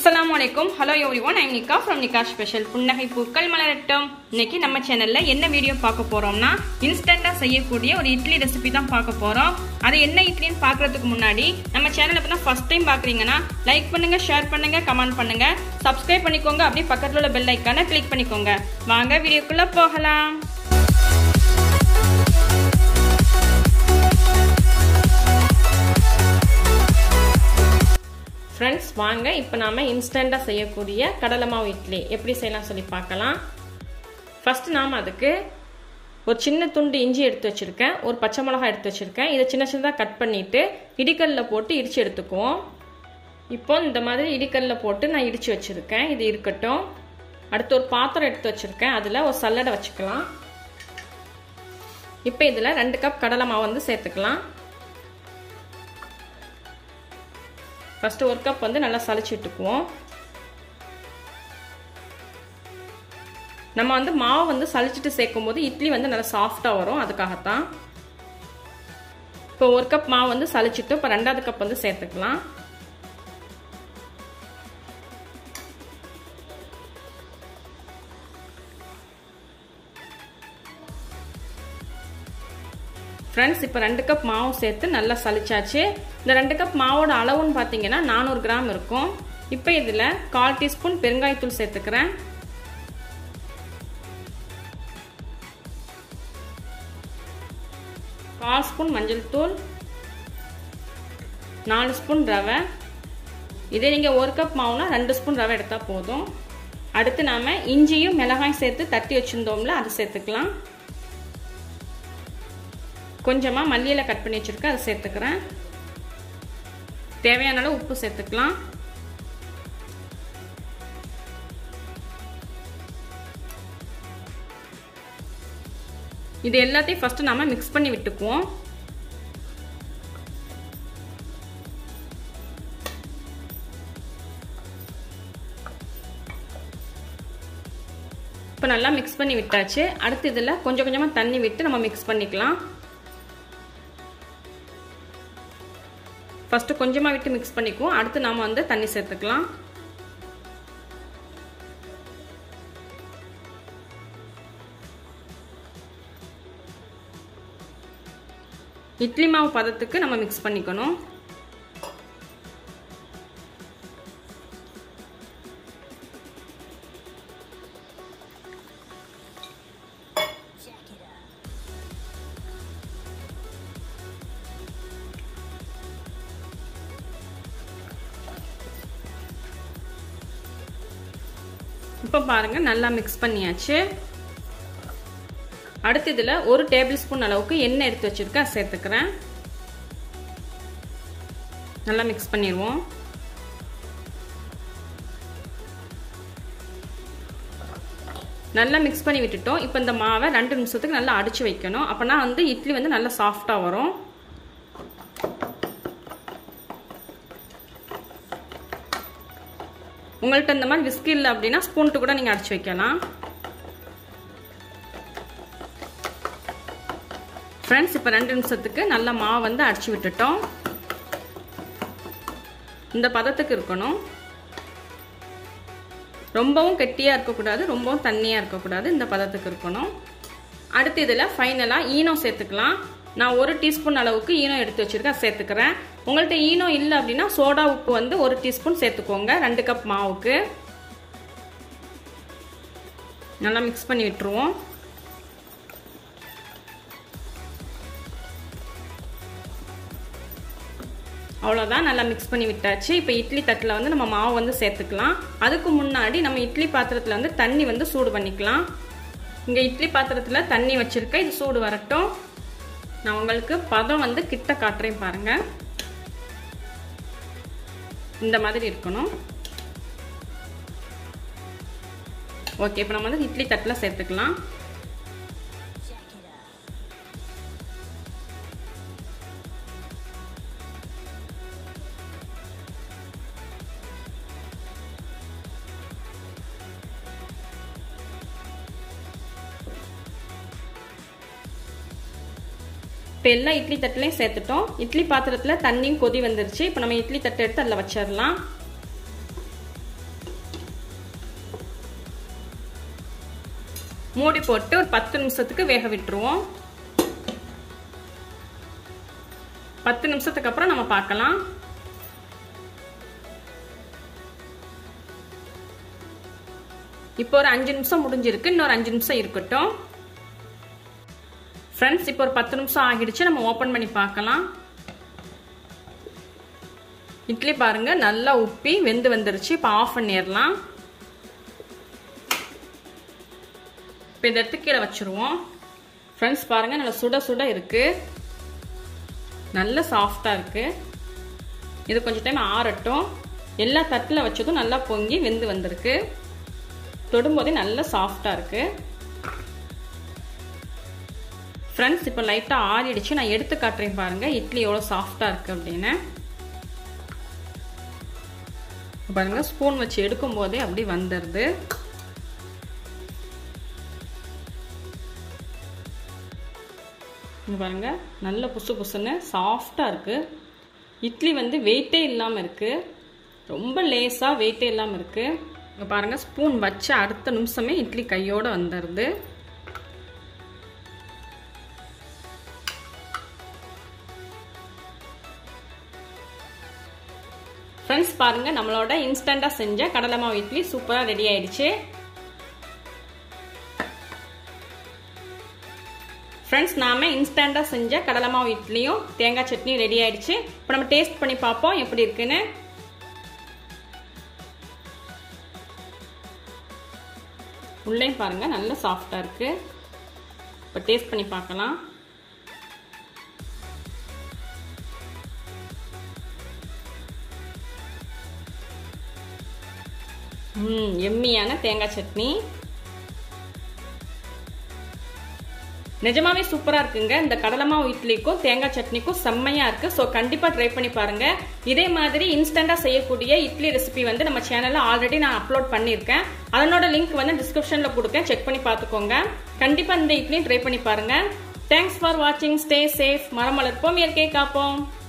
அஸ்ஸலாமு அலைக்கும் hello everyone I'm Nikka from Nikka special புன்னகை பூக்கள் மலரட்டும் இன்னைக்கு நம்ம சேனல்ல என்ன வீடியோ பார்க்க போறோம்னா இன்ஸ்டண்டா செய்யக்கூடிய ஒரு இட்லி ரெசிபி தான் பார்க்க போறோம் அது என்ன இட்லின்னு பார்க்கறதுக்கு முன்னாடி நம்ம சேனலை இப்போ தான் ஃபர்ஸ்ட் டைம் பார்க்குறீங்கன்னா லைக் பண்ணுங்க ஷேர் பண்ணுங்க கமெண்ட் பண்ணுங்க சப்ஸ்கிரைப் பண்ணிக்கோங்க அப்படியே பக்கத்தில் உள்ள பெல் ஐக்கானை கிளிக் பண்ணிக்கோங்க வாங்க வீடியோக்குள்ள போகலாம் ஃப்ரெண்ட்ஸ் வாங்க இப்போ நாம் இன்ஸ்டண்ட்டாக செய்யக்கூடிய கடலை மாவு இட்லி எப்படி செய்யலாம் சொல்லி பார்க்கலாம் ஃபஸ்ட்டு நாம் அதுக்கு ஒரு சின்ன துண்டு இஞ்சி எடுத்து வச்சுருக்கேன் ஒரு பச்சை மிளகா எடுத்து வச்சுருக்கேன் இதை சின்ன சின்னதாக கட் பண்ணிவிட்டு இடிக்கல்லில் போட்டு இடித்து எடுத்துக்குவோம் இப்போ இந்த மாதிரி இடிக்கல்லில் போட்டு நான் இடித்து வச்சுருக்கேன் இது இருக்கட்டும் அடுத்து ஒரு பாத்திரம் எடுத்து வச்சுருக்கேன் அதில் ஒரு சல்லடை வச்சுக்கலாம் இப்போ இதில் ரெண்டு கப் கடலை மாவு வந்து சேர்த்துக்கலாம் ஃபஸ்ட்டு ஒரு கப் வந்து நல்லா சளிச்சு விட்டுக்குவோம் நம்ம வந்து மாவு வந்து சளிச்சிட்டு சேர்க்கும் போது இட்லி வந்து நல்லா சாஃப்டாக வரும் அதுக்காகத்தான் இப்போ ஒரு கப் மாவு வந்து சளிச்சிட்டு இப்போ ரெண்டாவது கப் வந்து சேர்த்துக்கலாம் ஃப்ரெண்ட்ஸ் இப்போ ரெண்டு கப் மாவு சேர்த்து நல்லா சளிச்சாச்சு இந்த ரெண்டு கப் மாவோட அளவுன்னு பார்த்தீங்கன்னா நானூறு கிராம் இருக்கும் இப்போ இதில் கால் டீஸ்பூன் பெருங்காயத்தூள் சேர்த்துக்கிறேன் கால் ஸ்பூன் மஞ்சள் தூள் நாலு ஸ்பூன் ரவை இதே நீங்கள் ஒரு கப் மாவுனா ரெண்டு ஸ்பூன் ரவை எடுத்தால் போதும் அடுத்து நாம் இஞ்சியும் மிளகாயும் சேர்த்து தட்டி வச்சுருந்தோம்ல அது சேர்த்துக்கலாம் கொஞ்சமாக மல்லியில் கட் பண்ணி வச்சுருக்கேன் அதை சேர்த்துக்கிறேன் தேவையான அளவு உப்பு சேர்த்துக்கலாம் இது எல்லாத்தையும் ஃபஸ்ட்டு நம்ம மிக்ஸ் பண்ணி விட்டுக்குவோம் இப்போ நல்லா மிக்ஸ் பண்ணி விட்டாச்சு அடுத்து இதில் கொஞ்சம் கொஞ்சமாக தண்ணி விட்டு நம்ம மிக்ஸ் பண்ணிக்கலாம் ஃபஸ்ட்டு கொஞ்சமாக விட்டு மிக்ஸ் பண்ணிக்குவோம் அடுத்து நாம் வந்து தண்ணி சேர்த்துக்கலாம் இட்லி மாவு பதத்துக்கு நம்ம மிக்ஸ் பண்ணிக்கணும் இப்போ பாருங்கள் நல்லா மிக்ஸ் பண்ணியாச்சு அடுத்து இதில் ஒரு டேபிள் ஸ்பூன் அளவுக்கு எண்ணெய் எடுத்து வச்சுருக்கேன் சேர்த்துக்கிறேன் நல்லா மிக்ஸ் பண்ணிடுவோம் நல்லா மிக்ஸ் பண்ணி விட்டுட்டோம் இப்போ இந்த மாவை ரெண்டு நிமிஷத்துக்கு நல்லா அடித்து வைக்கணும் அப்போனா வந்து இட்லி வந்து நல்லா சாஃப்டாக வரும் உங்கள்கிட்ட இந்த மாதிரி விஸ்கி இல்லை அப்படின்னா ஸ்பூன்ட்டு கூட நீங்கள் அடிச்சு வைக்கலாம் ஃப்ரெண்ட்ஸ் இப்போ ரெண்டு நிமிஷத்துக்கு நல்ல மாவு வந்து அடிச்சு விட்டுட்டோம் இந்த பதத்துக்கு இருக்கணும் ரொம்பவும் கெட்டியாக இருக்கக்கூடாது ரொம்பவும் தண்ணியாக இருக்கக்கூடாது இந்த பதத்துக்கு இருக்கணும் அடுத்து இதில் ஃபைனலாக ஈனோ சேர்த்துக்கலாம் நான் ஒரு டீஸ்பூன் அளவுக்கு ஈனோ எடுத்து வச்சுருக்கேன் சேர்த்துக்கிறேன் உங்கள்கிட்ட ஈனோ இல்லை அப்படின்னா சோடா உப்பு வந்து ஒரு டீஸ்பூன் சேர்த்துக்கோங்க ரெண்டு கப் மாவுக்கு நல்லா மிக்ஸ் பண்ணி விட்டுருவோம் அவ்வளோதான் நல்லா மிக்ஸ் பண்ணி விட்டாச்சு இப்போ இட்லி தட்டில் வந்து நம்ம மாவு வந்து சேர்த்துக்கலாம் அதுக்கு முன்னாடி நம்ம இட்லி பாத்திரத்தில் வந்து தண்ணி வந்து சூடு பண்ணிக்கலாம் இங்கே இட்லி பாத்திரத்தில் தண்ணி வச்சுருக்கேன் இது சூடு வரட்டும் நான் உங்களுக்கு பதம் வந்து கிட்ட காட்டுறேன் பாருங்கள் இந்த மாதிரி இருக்கணும் ஓகே இப்போ நம்ம வந்து இட்லி தட்டில் சேர்த்துக்கலாம் இப்போ எல்லா இட்லி தட்டுலையும் சேர்த்துட்டோம் இட்லி பாத்திரத்தில் தண்ணியும் கொதி வந்துருச்சு இப்போ நம்ம இட்லி தட்டு எடுத்து அதில் வச்சிடலாம் மூடி போட்டு ஒரு பத்து நிமிஷத்துக்கு வேக விட்டுருவோம் பத்து நிமிஷத்துக்கு அப்புறம் நம்ம பார்க்கலாம் இப்போ ஒரு அஞ்சு நிமிஷம் முடிஞ்சிருக்கு இன்னொரு அஞ்சு நிமிஷம் இருக்கட்டும் ஃப்ரெண்ட்ஸ் இப்போ ஒரு பத்து நிமிஷம் ஆகிடுச்சு நம்ம ஓப்பன் பண்ணி பார்க்கலாம் இட்லி பாருங்க நல்லா உப்பி வெந்து வந்துருச்சு இப்போ ஆஃப் பண்ணிடலாம் இப்போ இதை எடுத்து கீழே வச்சுருவோம் ஃப்ரெண்ட்ஸ் பாருங்க நல்லா சுட சுட இருக்கு நல்ல சாஃப்டாக இருக்கு இது கொஞ்சம் டைம் ஆறட்டும் எல்லா தட்டில் வச்சதும் நல்லா பொங்கி வெந்து வந்திருக்கு தொடும்போதே நல்லா சாஃப்டாக இருக்கு ஃப்ரெண்ட்ஸ் இப்போ லைட்டாக ஆறிடுச்சு நான் எடுத்து காட்டுறேன் பாருங்க இட்லி எவ்வளோ சாஃப்டாக இருக்கு அப்படின்னு பாருங்க ஸ்பூன் வச்சு எடுக்கும் போதே அப்படி வந்துடுது பாருங்க நல்ல புசு புசுன்னு சாஃப்டாக இருக்கு இட்லி வந்து வெயிட்டே இல்லாமல் இருக்கு ரொம்ப லேஸாக வெயிட்டே இல்லாமல் இருக்கு இங்கே பாருங்க ஸ்பூன் வச்ச அடுத்த நிமிஷமே இட்லி கையோட வந்துடுது ஃப்ரெண்ட்ஸ் பாருங்க நம்மளோட இன்ஸ்டண்ட்டாக செஞ்ச கடலை மாவு இட்லி சூப்பராக ரெடி ஆயிடுச்சு ஃப்ரெண்ட்ஸ் நாம இன்ஸ்டண்ட்டாக செஞ்ச கடலை மாவு இட்லியும் தேங்காய் சட்னியும் ரெடி ஆயிடுச்சு இப்போ நம்ம டேஸ்ட் பண்ணி பார்ப்போம் எப்படி இருக்குன்னு உள்ளேயும் பாருங்க நல்ல சாஃப்டாக இருக்கு இப்போ டேஸ்ட் பண்ணி பார்க்கலாம் ம் எம்மியான தேங்காய் சட்னி நிஜமாவே சூப்பரா இருக்குங்க இந்த கடலை மாவு இட்லிக்கும் தேங்காய் சட்னிக்கும் செம்மையா இருக்கு ஸோ கண்டிப்பா ட்ரை பண்ணி பாருங்க இதே மாதிரி இன்ஸ்டண்டா செய்யக்கூடிய இட்லி ரெசிபி வந்து நம்ம சேனல்ல ஆல்ரெடி நான் அப்லோட் பண்ணியிருக்கேன் அதனோட லிங்க் வந்து டிஸ்கிரிப்ஷன்ல கொடுக்கேன் செக் பண்ணி பார்த்துக்கோங்க கண்டிப்பா இந்த இட்லியும் ட்ரை பண்ணி பாருங்க தேங்க்ஸ் ஃபார் வாட்சிங் ஸ்டே சேஃப் மரம் வளர்ப்போம் இயற்கை காப்போம்